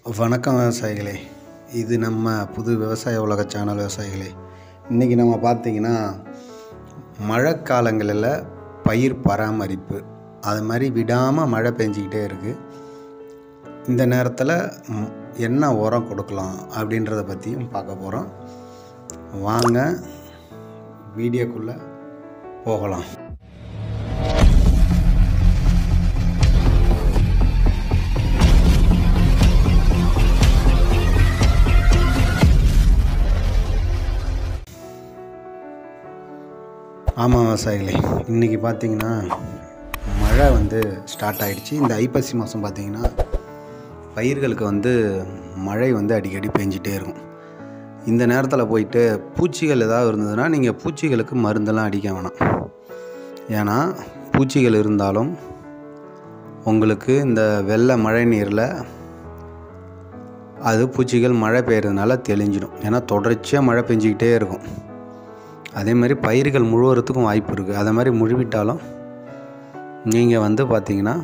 வணக்கம் விவசாயிகளே இது நம்ம புது விவசாய உலக சேனல் விவசாயிகளே இன்றைக்கி நம்ம பார்த்திங்கன்னா மழைக்காலங்களில் பயிர் பராமரிப்பு அது மாதிரி விடாமல் மழை பெஞ்சிக்கிட்டே இருக்குது இந்த நேரத்தில் ம், என்ன உரம் கொடுக்கலாம் அப்படின்றத பற்றியும் பார்க்க போகிறோம் வாங்க வீடியோக்குள்ளே போகலாம் ஆமாம் விவசாயிகளே இன்றைக்கி பார்த்தீங்கன்னா மழை வந்து ஸ்டார்ட் ஆயிடுச்சு இந்த ஐப்பசி மாதம் பார்த்தீங்கன்னா பயிர்களுக்கு வந்து மழை வந்து அடிக்கடி பெஞ்சிட்டே இருக்கும் இந்த நேரத்தில் போயிட்டு பூச்சிகள் ஏதாவது இருந்ததுன்னா நீங்கள் பூச்சிகளுக்கு மருந்தெல்லாம் அடிக்க வேணாம் ஏன்னா பூச்சிகள் இருந்தாலும் உங்களுக்கு இந்த வெள்ளை மழை நீரில் அது பூச்சிகள் மழை பெய்யறதுனால தெளிஞ்சிடும் ஏன்னா தொடர்ச்சியாக மழை பெஞ்சிக்கிட்டே இருக்கும் அதே மாதிரி பயிர்கள் முழுவறதுக்கும் வாய்ப்பு இருக்குது அதை மாதிரி முழுவிட்டாலும் நீங்கள் வந்து பார்த்தீங்கன்னா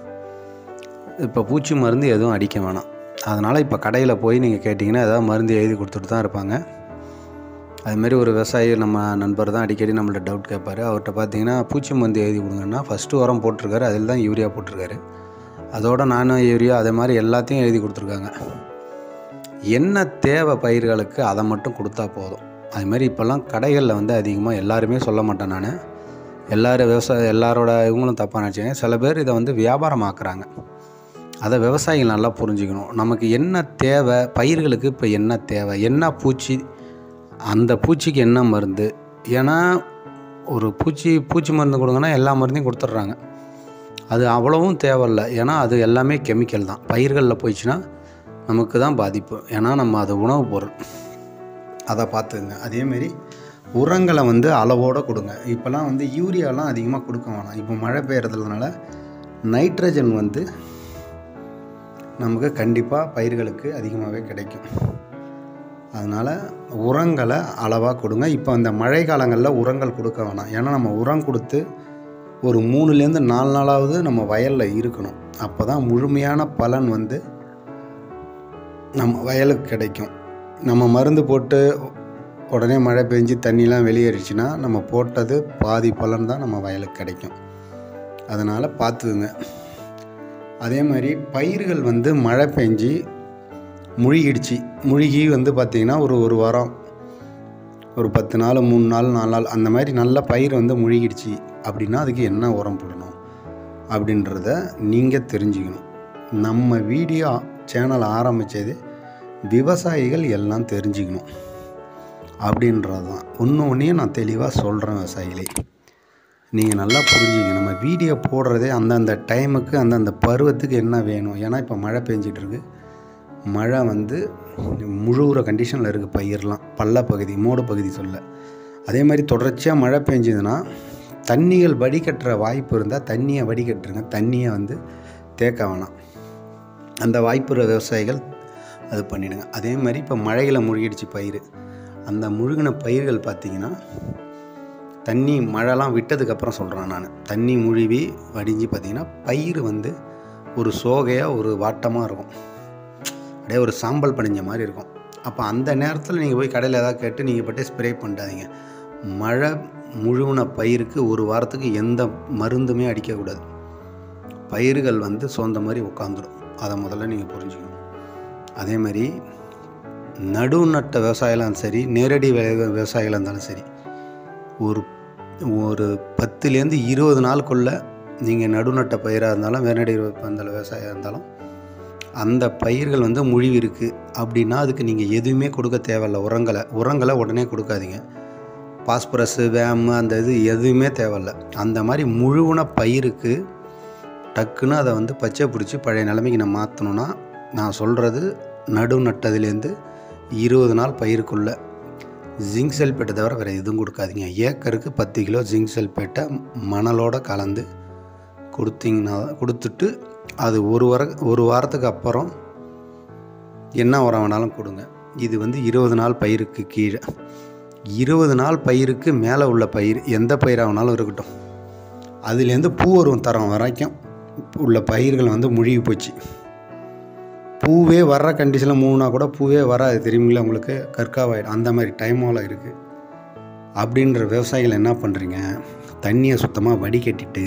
இப்போ பூச்சி மருந்து எதுவும் அடிக்க வேணாம் அதனால் இப்போ கடையில் போய் நீங்கள் கேட்டிங்கன்னா ஏதாவது மருந்து எழுதி கொடுத்துட்டு தான் இருப்பாங்க அதுமாரி ஒரு விவசாயி நம்ம நண்பர் தான் அடிக்கடி நம்மள்ட்ட டவுட் கேட்பார் அவர்கிட்ட பார்த்தீங்கன்னா பூச்சி மருந்து எழுதி கொடுங்கன்னா ஃபஸ்ட்டு உரம் போட்டிருக்காரு அதில் தான் யூரியா போட்டிருக்காரு அதோட நானும் யூரியா அதே மாதிரி எல்லாத்தையும் எழுதி கொடுத்துருக்காங்க என்ன தேவை பயிர்களுக்கு அதை மட்டும் கொடுத்தா போதும் அது மாதிரி இப்போல்லாம் கடைகளில் வந்து அதிகமாக எல்லாருமே சொல்ல மாட்டேன் நான் எல்லாரும் விவசாய எல்லாரோட இவங்களும் தப்பாக நினச்சிங்க சில பேர் இதை வந்து வியாபாரமாக்குறாங்க அதை விவசாயிகள் நல்லா புரிஞ்சுக்கணும் நமக்கு என்ன தேவை பயிர்களுக்கு இப்போ என்ன தேவை என்ன பூச்சி அந்த பூச்சிக்கு என்ன மருந்து ஏன்னா ஒரு பூச்சி பூச்சி மருந்து கொடுங்கன்னா எல்லா மருந்தையும் கொடுத்துட்றாங்க அது அவ்வளவும் தேவையில்ல ஏன்னா அது எல்லாமே கெமிக்கல் தான் பயிர்களில் போயிடுச்சுன்னா நமக்கு தான் பாதிப்பு ஏன்னா நம்ம அது உணவுப் பொருள் அதை பார்த்துங்க அதேமாரி உரங்களை வந்து அளவோடு கொடுங்க இப்போல்லாம் வந்து யூரியாலாம் அதிகமாக கொடுக்க வேணாம் இப்போ மழை பெய்யறதுனால நைட்ரஜன் வந்து நமக்கு கண்டிப்பாக பயிர்களுக்கு அதிகமாகவே கிடைக்கும் அதனால் உரங்களை அளவாக கொடுங்க இப்போ இந்த மழை காலங்களில் உரங்கள் கொடுக்க வேணாம் ஏன்னா நம்ம உரம் கொடுத்து ஒரு மூணுலேருந்து நாலு நாளாவது நம்ம வயலில் இருக்கணும் அப்போ தான் முழுமையான பலன் வந்து நம்ம வயலுக்கு கிடைக்கும் நம்ம மருந்து போட்டு உடனே மழை பெஞ்சு தண்ணிலாம் வெளியேறிச்சுன்னா நம்ம போட்டது பாதி பலன் தான் நம்ம வயலுக்கு கிடைக்கும் அதனால் பார்த்துக்குங்க அதே மாதிரி பயிர்கள் வந்து மழை பெஞ்சு முழுகிடுச்சு முழுகி வந்து பார்த்திங்கன்னா ஒரு ஒரு வாரம் ஒரு பத்து நாள் மூணு நாள் நாலு நாள் அந்த மாதிரி நல்ல பயிர் வந்து முழுகிடுச்சு அப்படின்னா அதுக்கு என்ன உரம் போடணும் அப்படின்றத நீங்கள் தெரிஞ்சுக்கணும் நம்ம வீடியோ சேனல் ஆரம்பித்தது விவசாயிகள் எல்லாம் தெரிஞ்சுக்கணும் அப்படின்றது தான் ஒன்று ஒன்றையும் நான் தெளிவாக சொல்கிறேன் விவசாயிகளே நீங்கள் நல்லா புரிஞ்சுங்க நம்ம வீடியோ போடுறதே அந்தந்த டைமுக்கு அந்தந்த பருவத்துக்கு என்ன வேணும் ஏன்னா இப்போ மழை பெஞ்சிட்டு இருக்கு மழை வந்து முழுகிற கண்டிஷனில் இருக்குது பயிர்லாம் பள்ள பகுதி மோடு பகுதி சொல்ல அதே மாதிரி தொடர்ச்சியாக மழை பெஞ்சதுன்னா தண்ணிகள் வடிகட்டுற வாய்ப்பு இருந்தால் தண்ணியை வடிகட்டுருங்க தண்ணியை வந்து தேக்க வேணாம் அந்த வாய்ப்புற விவசாயிகள் அது பண்ணிடுங்க அதே மாதிரி இப்போ மழையில் முழுகிடுச்சு பயிர் அந்த முழுகின பயிர்கள் பார்த்திங்கன்னா தண்ணி மழைலாம் விட்டதுக்கப்புறம் சொல்கிறேன் நான் தண்ணி முழுவி வடிஞ்சு பார்த்திங்கன்னா பயிர் வந்து ஒரு சோகையாக ஒரு வாட்டமாக இருக்கும் அப்படியே ஒரு சாம்பல் படிஞ்ச மாதிரி இருக்கும் அப்போ அந்த நேரத்தில் நீங்கள் போய் கடையில் ஏதாவது கேட்டு நீங்கள் பட்டே ஸ்ப்ரே பண்ணிட்டாதீங்க மழை முழுவன பயிருக்கு ஒரு வாரத்துக்கு எந்த மருந்துமே அடிக்கக்கூடாது பயிர்கள் வந்து சோர்ந்த மாதிரி உட்காந்துடும் அதை முதல்ல நீங்கள் புரிஞ்சுக்கணும் அதே மாதிரி நடு நட்ட விவசாயிலாம் சரி நேரடி விவ- விவசாயிகளாக இருந்தாலும் சரி ஒரு ஒரு பத்துலேருந்து இருபது நாளுக்குள்ளே நீங்கள் நடுநட்ட பயிராக இருந்தாலும் வேனடி இருந்தாலும் விவசாயம் இருந்தாலும் அந்த பயிர்கள் வந்து முழிவு இருக்குது அப்படின்னா அதுக்கு நீங்கள் எதுவுமே கொடுக்க தேவையில்ல உரங்களை உரங்களை உடனே கொடுக்காதீங்க பாஸ்பரஸு வேமு அந்த இது எதுவுமே தேவையில்ல அந்த மாதிரி முழுவன பயிருக்கு டக்குன்னு அதை வந்து பச்சை பிடிச்சி பழைய நிலைமைக்கு நான் மாற்றணுன்னா நான் சொல்கிறது நடு நட்டதுலேருந்து இருபது நாள் பயிருக்குள்ளே ஜிங்க் சல்பேட்டை தவிர வேறு எதுவும் கொடுக்காதீங்க ஏக்கருக்கு பத்து கிலோ ஜிங்க் சல்பேட்டை மணலோட கலந்து கொடுத்தீங்கன்னா கொடுத்துட்டு அது ஒரு வார ஒரு வாரத்துக்கு அப்புறம் என்ன உரம் வேணாலும் கொடுங்க இது வந்து இருபது நாள் பயிருக்கு கீழே இருபது நாள் பயிருக்கு மேலே உள்ள பயிர் எந்த பயிராக வேணாலும் இருக்கட்டும் அதுலேருந்து பூ வரும் தரம் வரைக்கும் உள்ள பயிர்கள் வந்து முழுகி போச்சு பூவே வர்ற கண்டிஷனில் மூணுனா கூட பூவே வராது தெரியுங்களா உங்களுக்கு கற்காவாயிடும் அந்த மாதிரி டைமோல இருக்குது அப்படின்ற விவசாயிகள் என்ன பண்ணுறீங்க தண்ணியை சுத்தமாக வடிகட்டிட்டு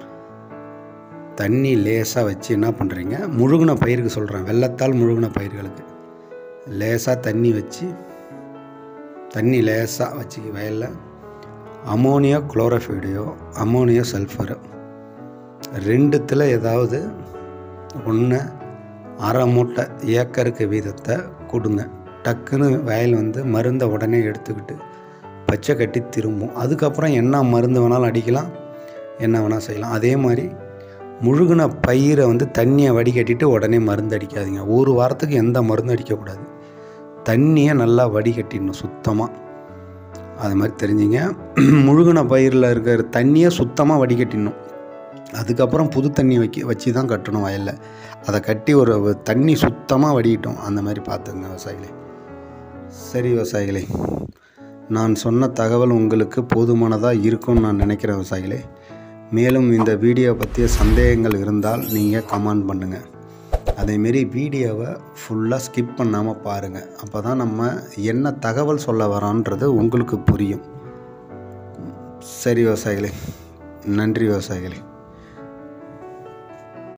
தண்ணி லேசாக வச்சு என்ன பண்ணுறீங்க முழுகின பயிருக்கு சொல்கிறேன் வெள்ளத்தால் முழுகின பயிர்களுக்கு லேசாக தண்ணி வச்சு தண்ணி லேசாக வச்சு வயலில் அமோனியா குளோரோஃபைடையோ அமோனியா சல்ஃபரோ ரெண்டுத்தில் ஏதாவது ஒன்று அரை மூட்டை ஏக்கருக்கு வீதத்தை கொடுங்க டக்குன்னு வயல் வந்து மருந்தை உடனே எடுத்துக்கிட்டு பச்சை கட்டி திரும்பும் அதுக்கப்புறம் என்ன மருந்து வேணாலும் அடிக்கலாம் என்ன வேணால் செய்யலாம் அதே மாதிரி முழுகின பயிரை வந்து தண்ணியை வடிகட்டிட்டு உடனே மருந்து அடிக்காதீங்க ஒரு வாரத்துக்கு எந்த மருந்து அடிக்கக்கூடாது தண்ணியை நல்லா வடிகட்டிடணும் சுத்தமாக அது மாதிரி தெரிஞ்சுங்க முழுகின பயிரில் இருக்கிற தண்ணியை சுத்தமாக வடிகட்டிடணும் அதுக்கப்புறம் புது தண்ணி வைக்க வச்சு தான் கட்டணும் வயலில் அதை கட்டி ஒரு தண்ணி சுத்தமாக வடிகட்டும் அந்த மாதிரி பார்த்துங்க விவசாயிகளே சரி விவசாயிகளே நான் சொன்ன தகவல் உங்களுக்கு போதுமானதாக இருக்கும்னு நான் நினைக்கிறேன் விவசாயிகளே மேலும் இந்த வீடியோ பற்றிய சந்தேகங்கள் இருந்தால் நீங்கள் கமெண்ட் பண்ணுங்கள் அதேமாரி வீடியோவை ஃபுல்லாக ஸ்கிப் பண்ணாமல் பாருங்கள் அப்போ தான் நம்ம என்ன தகவல் சொல்ல வரோன்றது உங்களுக்கு புரியும் சரி விவசாயிகளே நன்றி விவசாயிகளே